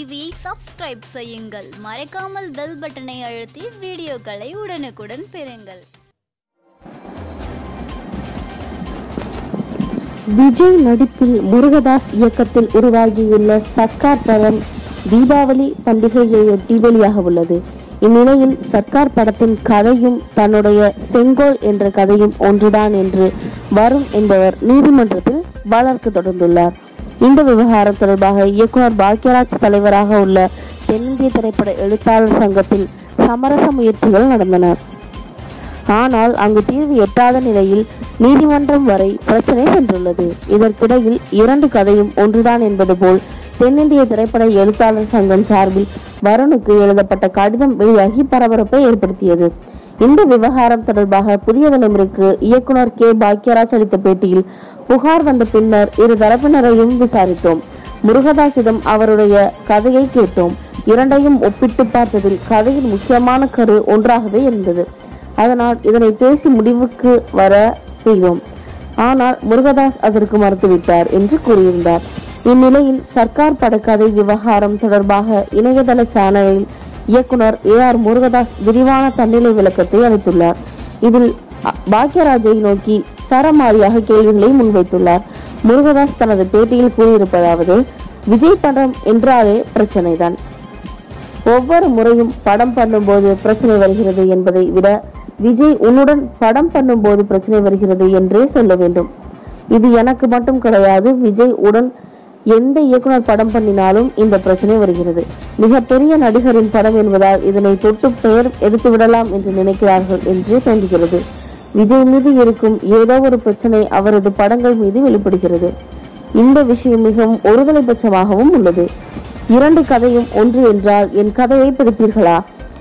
டிவியை சப்ஸ்கிரைப் செய்யுங்கள் மறக்காமல் பெல் பட்டனை அழுத்தி வீடியோக்களை உடனுக்குடன் பெறுங்கள் விஜய் நடிப்பில் முருகதாஸ் இயக்கத்தில் உருவாகியுள்ள சர்க்கார் படம் தீபாவளி பண்டிகையையொட்டி வெளியாக உள்ளது இந்நிலையில் சர்க்கார் படத்தின் கதையும் தன்னுடைய செங்கோல் என்ற கதையும் ஒன்றுதான் என்று வருண் என்பவர் நீதிமன்றத்தில் வழக்கு தொடர்ந்துள்ளார் இந்த விவகாரம் தொடர்பாக இயக்குனர் பாக்யராஜ் தலைவராக உள்ள தென்னிந்திய திரைப்பட எழுத்தாளர் சங்கத்தில் சமரச முயற்சிகள் நடந்தன ஆனால் அங்கு தீர்வு எட்டாத நிலையில் நீதிமன்றம் வரை பிரச்சனை சென்றுள்ளது இதற்கிடையில் இரண்டு கதையும் ஒன்றுதான் என்பது போல் தென்னிந்திய திரைப்பட எழுத்தாளர் சங்கம் சார்பில் வருணுக்கு எழுதப்பட்ட கடிதம் வெளியாகி பரபரப்பை ஏற்படுத்தியது இந்த விவகாரம் தொடர்பாக புதிய தலைமுறைக்கு இயக்குனர் கே பாக்யராஜ் அளித்த பேட்டியில் புகார் வந்த பின்னர் இரு தரப்பினரையும் விசாரித்தோம் முருகதாசிடம் அவருடைய கதையை கேட்டோம் இரண்டையும் ஒப்பிட்டு பார்த்ததில் கதையின் முக்கியமான கரு ஒன்றாகவே இருந்தது அதனால் இதனை பேசி முடிவுக்கு வர செய்தோம் ஆனால் முருகதாஸ் அதற்கு மறுத்துவிட்டார் என்று கூறியிருந்தார் இந்நிலையில் சர்க்கார் படக்கதை விவகாரம் தொடர்பாக இணையதள சேனலில் இயக்குனர் ஏ ஆர் முருகதாஸ் விரிவான தன்னிலை விளக்கத்தை அளித்துள்ளார் இதில் அ- பாக்யராஜை நோக்கி சரமாரியாக கேள்விகளை முன்வைத்துள்ளார் முருகதாஸ் தனது பேட்டியில் கூறியிருப்பதாவது விஜய் படம் என்றாலே பிரச்சனைதான் ஒவ்வொரு முறையும் படம் பண்ணும்போது பிரச்சனை வருகிறது என்பதை விட விஜய் உன்னுடன் படம் பண்ணும்போது பிரச்சனை வருகிறது என்றே சொல்ல வேண்டும் இது எனக்கு மட்டும் கிடையாது விஜய் உடன் எந்த இயக்குனர் படம் பண்ணினாலும் இந்த பிரச்சனை வருகிறது மிகப்பெரிய நடிகரின் படம் என்பதால் இதனை தொட்டு பெயர் எடுத்து விடலாம் என்று நினைக்கிறார்கள் என்று தோன்றுகிறது விஜய் மீது இருக்கும் ஏதோ ஒரு பிரச்சனை அவரது படங்கள் மீது வெளிப்படுகிறது இந்த விஷயம் மிகவும் ஒருதலை பட்சமாகவும் உள்ளது இரண்டு கதையும் ஒன்று என்றால் என் கதையை படிப்பீர்களா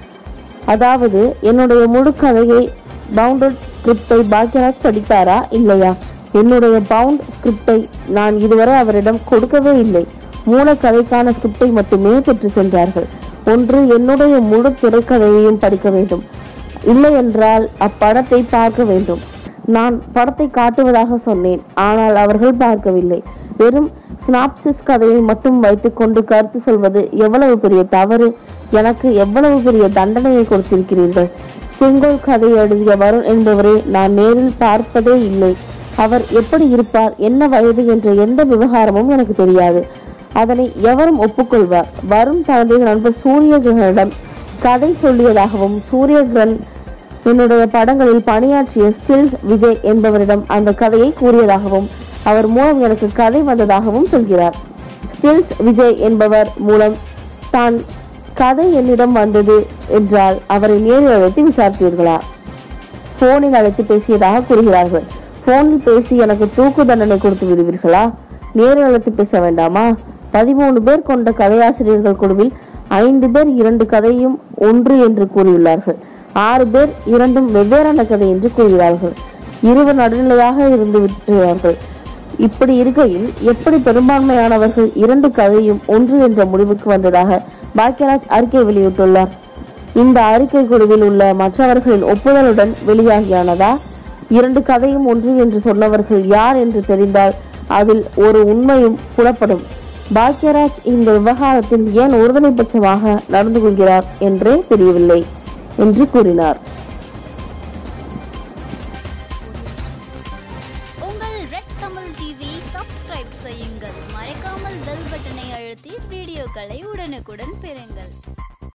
அதாவது என்னுடைய முழு கதையை பவுண்டட் ஸ்கிரிப்டை பாக்யராஜ் படித்தாரா இல்லையா என்னுடைய பவுண்ட் ஸ்கிரிப்டை நான் இதுவரை அவரிடம் கொடுக்கவே இல்லை மூல கதைக்கான ஸ்கிரிப்டை மட்டுமே பெற்று சென்றார்கள் ஒன்று என்னுடைய முழு திரைக்கதையையும் படிக்க வேண்டும் இல்லை என்றால் அப்படத்தை பார்க்க வேண்டும் நான் படத்தை காட்டுவதாக சொன்னேன் ஆனால் அவர்கள் பார்க்கவில்லை வெறும் ஸ்னாப்சிஸ் கதையை மட்டும் வைத்துக்கொண்டு கருத்து சொல்வது எவ்வளவு பெரிய தவறு எனக்கு எவ்வளவு பெரிய தண்டனையை கொடுத்திருக்கிறீர்கள் செங்கோல் கதை எழுதிய வருண் என்பவரை நான் நேரில் பார்ப்பதே இல்லை அவர் எப்படி இருப்பார் என்ன வயது என்ற எந்த விவகாரமும் எனக்கு தெரியாது அதனை எவரும் ஒப்புக்கொள்வார் வருண் தனது நண்பர் சூரியகிரகனிடம் கதை சொல்லியதாகவும் சூரியகிரன் என்னுடைய படங்களில் பணியாற்றிய ஸ்டில்ஸ் விஜய் என்பவரிடம் அந்த கதையை கூறியதாகவும் அவர் மூலம் எனக்கு கதை வந்ததாகவும் சொல்கிறார் ஸ்டில்ஸ் விஜய் என்பவர் மூலம் தான் கதை என்னிடம் வந்தது என்றால் அவரை நேரில் அழைத்து விசாரித்தீர்களா போனில் அழைத்து பேசியதாக கூறுகிறார்கள் போனில் பேசி எனக்கு தூக்கு தண்டனை கொடுத்து விடுவீர்களா நேரில் அழைத்து பேச வேண்டாமா பதிமூணு பேர் கொண்ட கதையாசிரியர்கள் குழுவில் ஐந்து பேர் இரண்டு கதையும் ஒன்று என்று கூறியுள்ளார்கள் ஆறு பேர் இரண்டும் வெவ்வேறான கதை என்று கூறுகிறார்கள் இருவர் நடுநிலையாக இருந்து விட்டுகிறார்கள் இப்படி இருக்கையில் எப்படி பெரும்பான்மையானவர்கள் இரண்டு கதையும் ஒன்று என்ற முடிவுக்கு வந்ததாக பாக்யராஜ் அறிக்கை வெளியிட்டுள்ளார் இந்த அறிக்கை குழுவில் உள்ள மற்றவர்களின் ஒப்புதலுடன் வெளியாகியானதா இரண்டு கதையும் ஒன்று என்று சொன்னவர்கள் யார் என்று தெரிந்தால் அதில் ஒரு உண்மையும் புலப்படும் பாக்யராஜ் இந்த விவகாரத்தில் ஏன் ஒருதலைபட்சமாக நடந்து கொள்கிறார் என்றே தெரியவில்லை என்று கூறினார் உங்கள் ரெட் தமிழ் டிவி சப்ஸ்கிரைப் செய்யுங்கள் மறக்காமல் பெல் பட்டனை அழுத்தி வீடியோக்களை உடனுக்குடன் பெறுங்கள்